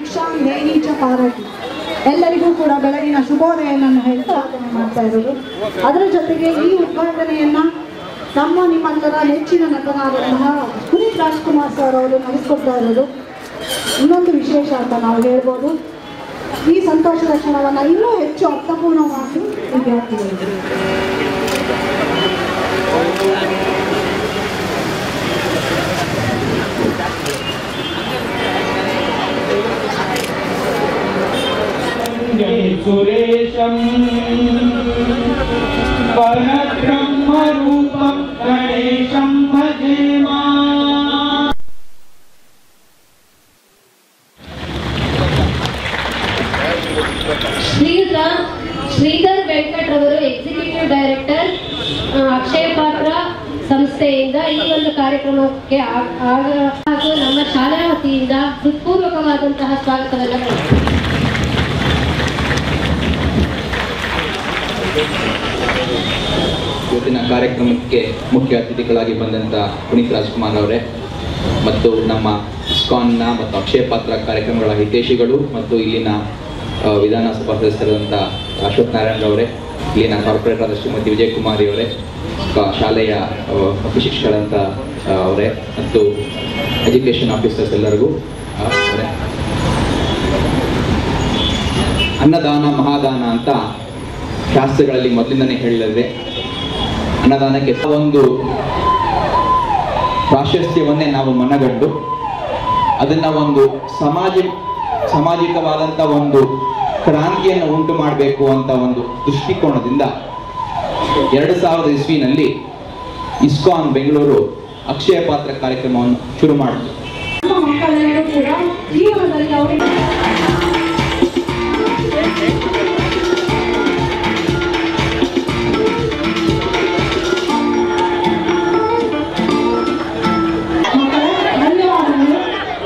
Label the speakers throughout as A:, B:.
A: ದೀಕ್ಷಾ ನೇನೀಚ ಪಾರಟಿ ಎಲ್ಲರಿಗೂ ಕೂಡ ಬೆಳಗಿನ ಶುಭೋದಯವನ್ನು ಹೇಳ್ತಾ ಪ್ರಾರ್ಥನೆ ಮಾಡ್ತಾ ಇರೋದು ಅದರ ಜೊತೆಗೆ ಈ ಉದ್ಘಾಟನೆಯನ್ನ ನಮ್ಮ ನಿಮ್ಮೆಲ್ಲರ ನೆಚ್ಚಿನ ನಟನಾದಂತಹ ಪುನೀತ್ ರಾಜ್ಕುಮಾರ್ ಸರ್ ಅವರು ನಡೆಸ್ಕೊಡ್ತಾ ಇರೋದು ಇನ್ನೊಂದು ವಿಶೇಷ ಅಂತ ನಾವು ಹೇಳ್ಬೋದು ಈ ಸಂತೋಷದ ಕ್ಷಣವನ್ನು ಇನ್ನೂ ಹೆಚ್ಚು ಅರ್ಥಪೂರ್ಣವಾಗಿ ವಿದ್ಯಾರ್ಥಿಗಳಿಗೆ
B: सुरेशम् परब्रह्मरूपं गणेशं भजेमा
C: ಶ್ರೀಯುತ ಶ್ರೀಧರ್ ವೆಂಕಟ್ರವರು ಎಕ್ಸಿಕ್ಯೂಟಿವ್ ಡೈರೆಕ್ಟರ್ ಆ, ಅಕ್ಷಯ ಪಾತ್ರ ಸಂಸ್ಥೆಯಿಂದ ಈ ಒಂದು ಕಾರ್ಯಕ್ರಮಕ್ಕೆ ಆ- ಆಗ- ಹಾಗೂ ನಮ್ಮ ಶಾಲೆಯ ವತಿಯಿಂದ ಹೃತ್ಪೂರ್ವಕವಾದಂತಹ ಸ್ವಾಗತವನ್ನು ಕೋರುತ್ತೇನೆ.
D: ಇವತ್ತಿನ ಕಾರ್ಯಕ್ರಮಕ್ಕೆ ಮುಖ್ಯ ಅತಿಥಿಗಳಾಗಿ ಬಂದಂಥ ಪುನೀತ್ ರಾಜ್ಕುಮಾರ್ ಅವರೇ ಮತ್ತು ನಮ್ಮ ಇಸ್ಕಾನ್ನ ಮತ್ತು ಅಕ್ಷಯ ಪಾತ್ರ ಕಾರ್ಯಕ್ರಮಗಳ ಹಿತೈಷಿಗಳು ಮತ್ತು ಇಲ್ಲಿನ ಆ, ವಿಧಾನಸಭಾ ಸದಸ್ಯರಾದಂಥ ಅಶ್ವಥ್ ನಾರಾಯಣ್ ಅವರೇ ಇಲ್ಲಿನ ಕಾರ್ಪೊರೇಟರ್ ಆದ ಶ್ರೀಮತಿ ವಿಜಯಕುಮಾರಿ ಅವರೇ ಕ- ಶಾಲೆಯ ಆ, ಮುಖ್ಯ ಶಿಕ್ಷಕರಂತ ಆ, ಅವರೇ ಮತ್ತು ಎಜುಕೇಷನ್ ಆಫೀಸರ್ಸ್ ಎಲ್ಲರಿಗೂ ಆ, ಅವರೇ ಅನ್ನದಾನ ಮಹಾದಾನ ಅಂತ ಶಾಸ್ತ್ರಗಳಲ್ಲಿ ಮೊದಲಿಂದನೇ ಹೇಳಿದ್ರೆ ಅನ್ನದಾನಕ್ಕೆ ಒಂದು ಪ್ರಾಶಸ್ತ್ಯವನ್ನೇ ನಾವು ಮನಗಂಡು ಅದನ್ನ ಒಂದು ಸಮಾಜ ಸಾಮಾಜಿಕವಾದಂಥ ಒಂದು ಕ್ರಾಂತಿಯನ್ನು ಉಂಟು ಮಾಡಬೇಕು ಅಂತ ಒಂದು ದೃಷ್ಟಿಕೋನದಿಂದ ಎರಡು ಸಾವಿರದ ಇಸ್ವಿನಲ್ಲಿ ಇಸ್ಕಾನ್ ಬೆಂಗಳೂರು ಅಕ್ಷಯ ಪಾತ್ರ ಕಾರ್ಯಕ್ರಮವನ್ನು ಶುರು ಮಾಡಿತು
A: ನಮ್ಮ ಮಕ್ಕಳೆಲ್ಲರೂ ಕೂಡ ಜೀವನದಲ್ಲಿ ಅವರಿಗೆ ಮಕ್ಕಳೇ, ಧನ್ಯವಾದಗಳು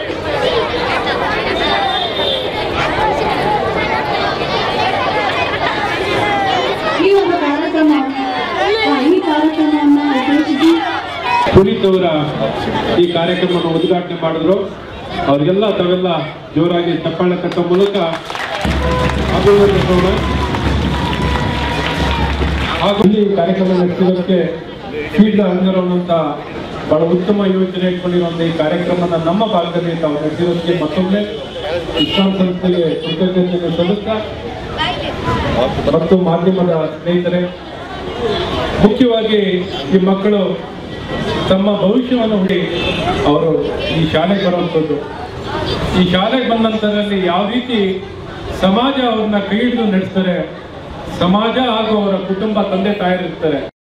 A: ಈ ಒಂದು ಕಾರ್ಯಕ್ರಮ ಆ, ಈ ಕಾರ್ಯಕ್ರಮವನ್ನು ಉದ್ದೇಶಿಸಿ
E: ಪುನೀತ್ ಅವರ ಈ ಕಾರ್ಯಕ್ರಮವನ್ನು ಉದ್ಘಾಟನೆ ಮಾಡಿದ್ರು ಅವರಿಗೆಲ್ಲ ತಾವೆಲ್ಲ ಜೋರಾಗಿ ಚಪ್ಪಾಳೆ ತಕ್ಕ ಮೂಲಕ ಅಭಿನಂದಿಸೋಣ ಹಾಗೂ ಈ ಕಾರ್ಯಕ್ರಮ ನಡೆಸಿದ್ದಕ್ಕೆ ಫೀಲ್ಡ್ ಅಂಗರವನ್ ಅಂತ ಬಹಳ ಉತ್ತಮ ಯೋಚನೆ ಇಟ್ಕೊಂಡಿರುವಂತಹ ಈ ಕಾರ್ಯಕ್ರಮನ ನಮ್ಮ ಭಾಗದಲ್ಲಿ ತಾವು ನಡೆಸಿರೋದಕ್ಕೆ ಮತ್ತೊಮ್ಮೆ ಇಸ್ಲಾಂ ಸಂಸ್ಥೆಗೆ ಕೃತಜ್ಞತೆಯನ್ನು ಸಲ್ಲಿಸ್ತಾ ಮತ್ತು ಮಾಧ್ಯಮದ ಸ್ನೇಹಿತರೆ ಮುಖ್ಯವಾಗಿ ಈ ಮಕ್ಕಳು ತಮ್ಮ ಭವಿಷ್ಯವನ್ನು ಹುಡಿ ಅವರು ಈ ಶಾಲೆಗೆ ಬರುವಂಥದ್ದು ಈ ಶಾಲೆಗೆ ಬಂದ ನಂತರದಲ್ಲಿ ಯಾವ ರೀತಿ ಸಮಾಜ ಅವ್ರನ್ನ ಕೈ ಹಿಡಿದು ನಡೆಸ್ತಾರೆ ಸಮಾಜ ಹಾಗೂ ಅವರ ಕುಟುಂಬ ತಂದೆ ತಾಯರಿರ್ತಾರೆ